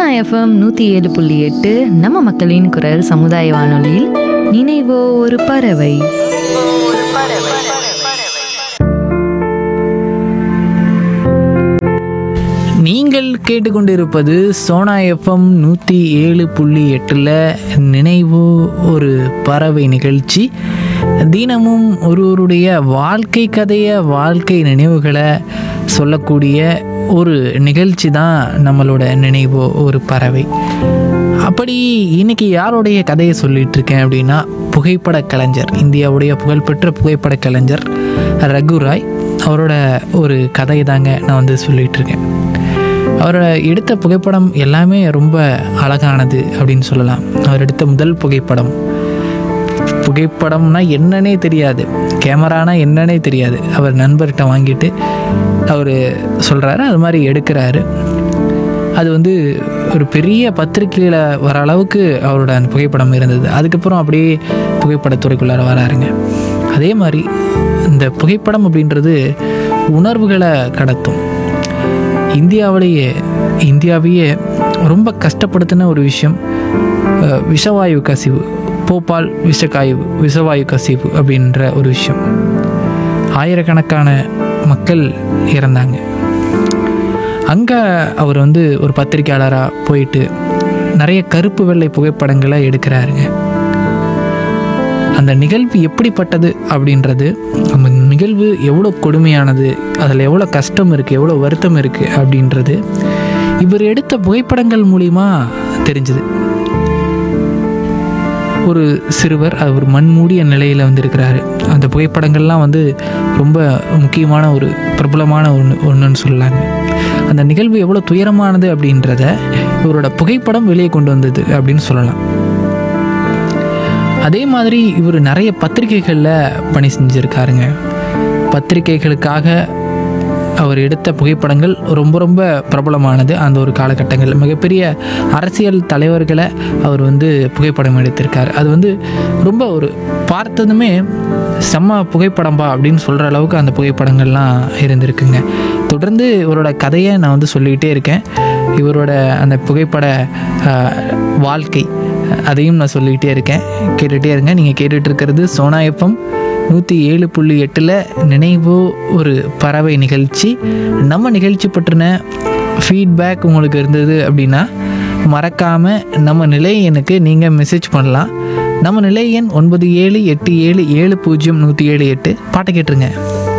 Sona FM நூற்றி ஏழு புள்ளி எட்டு நம்ம மக்களின் குரல் சமுதாய வானொலியில் நினைவோ ஒரு பறவை நீங்கள் கேட்டுக்கொண்டிருப்பது சோனா எஃப்எம் நூற்றி ஏழு புள்ளி எட்டில் நினைவு ஒரு பறவை நிகழ்ச்சி தினமும் ஒருவருடைய வாழ்க்கை கதையை வாழ்க்கை நினைவுகளை சொல்லக்கூடிய ஒரு நிகழ்ச்சி தான் நம்மளோட நினைவு ஒரு பறவை அப்படி இன்னைக்கு யாருடைய கதையை சொல்லிட்டு இருக்கேன் அப்படின்னா புகைப்பட கலைஞர் இந்தியாவுடைய புகழ்பெற்ற புகைப்பட கலைஞர் ரகுராய் அவரோட ஒரு கதையை தாங்க நான் வந்து சொல்லிட்டு இருக்கேன் அவரோட எடுத்த புகைப்படம் எல்லாமே ரொம்ப அழகானது அப்படின்னு சொல்லலாம் அவர் எடுத்த முதல் புகைப்படம் புகைப்படம்னா என்னன்னே தெரியாது கேமரானா என்னன்னே தெரியாது அவர் நண்பர்கிட்ட வாங்கிட்டு அவர் சொல்கிறாரு அது மாதிரி எடுக்கிறாரு அது வந்து ஒரு பெரிய பத்திரிக்கையில் வர அளவுக்கு அவரோட அந்த புகைப்படம் இருந்தது அதுக்கப்புறம் அப்படியே புகைப்படத்துறைக்குள்ளார வராருங்க அதே மாதிரி இந்த புகைப்படம் அப்படின்றது உணர்வுகளை கடத்தும் இந்தியாவிலேயே இந்தியாவையே ரொம்ப கஷ்டப்படுத்தின ஒரு விஷயம் அஹ், விஷவாயு கசிவு போபால் விஷக்காய்வு விஷவாயு கசிவு அப்படின்ற ஒரு விஷயம் ஆயிரக்கணக்கான மக்கள் இறந்தாங்க அங்கே அவர் வந்து ஒரு பத்திரிக்கையாளராக போயிட்டு நிறைய கருப்பு வெள்ளை புகைப்படங்களை எடுக்கிறாருங்க அந்த நிகழ்வு எப்படிப்பட்டது அப்படின்றது அந்த நிகழ்வு எவ்வளோ கொடுமையானது அதில் எவ்வளோ கஷ்டம் இருக்குது எவ்வளோ வருத்தம் இருக்குது அப்படின்றது இவர் எடுத்த புகைப்படங்கள் மூலிமா தெரிஞ்சுது ஒரு சிறுவர் அவர் மண்மூடிய நிலையில் வந்து இருக்கிறாரு அந்த புகைப்படங்கள்லாம் வந்து ரொம்ப முக்கியமான ஒரு பிரபலமான ஒன்று ஒன்றுன்னு சொல்லலாங்க அந்த நிகழ்வு எவ்வளோ துயரமானது அப்படின்றத இவரோட புகைப்படம் வெளியே கொண்டு வந்தது அப்படின்னு சொல்லலாம் அதே மாதிரி இவர் நிறைய பத்திரிகைகளில் பணி செஞ்சுருக்காருங்க பத்திரிகைகளுக்காக அவர் எடுத்த புகைப்படங்கள் ரொம்ப ரொம்ப பிரபலமானது அந்த ஒரு காலகட்டங்கள் மிகப்பெரிய அரசியல் தலைவர்களை அவர் வந்து புகைப்படம் எடுத்திருக்கார் அது வந்து ரொம்ப ஒரு பார்த்ததுமே செம்ம புகைப்படம்பா அப்படின்னு சொல்கிற அளவுக்கு அந்த புகைப்படங்கள்லாம் இருந்திருக்குங்க தொடர்ந்து இவரோட கதையை நான் வந்து சொல்லிக்கிட்டே இருக்கேன் இவரோட அந்த புகைப்பட ஆஹ், வாழ்க்கை அதையும் நான் சொல்லிக்கிட்டே இருக்கேன் கேட்டுகிட்டே இருங்க நீங்கள் கேட்டுட்டு இருக்கிறது சோனா எஃப்எம் நூற்றி ஏழு புள்ளி எட்டில் நினைவு ஒரு பறவை நிகழ்ச்சி நம்ம நிகழ்ச்சி பற்றின ஃபீட்பேக் உங்களுக்கு இருந்தது அப்படின்னா மறக்காமல் நம்ம நிலை எண்ணுக்கு நீங்கள் மெசேஜ் பண்ணலாம் நம்ம நிலை எண் ஒன்பது ஏழு எட்டு ஏழு ஏழு பூஜ்ஜியம் நூற்றி ஏழு எட்டு பாட்டை கேட்டுருங்க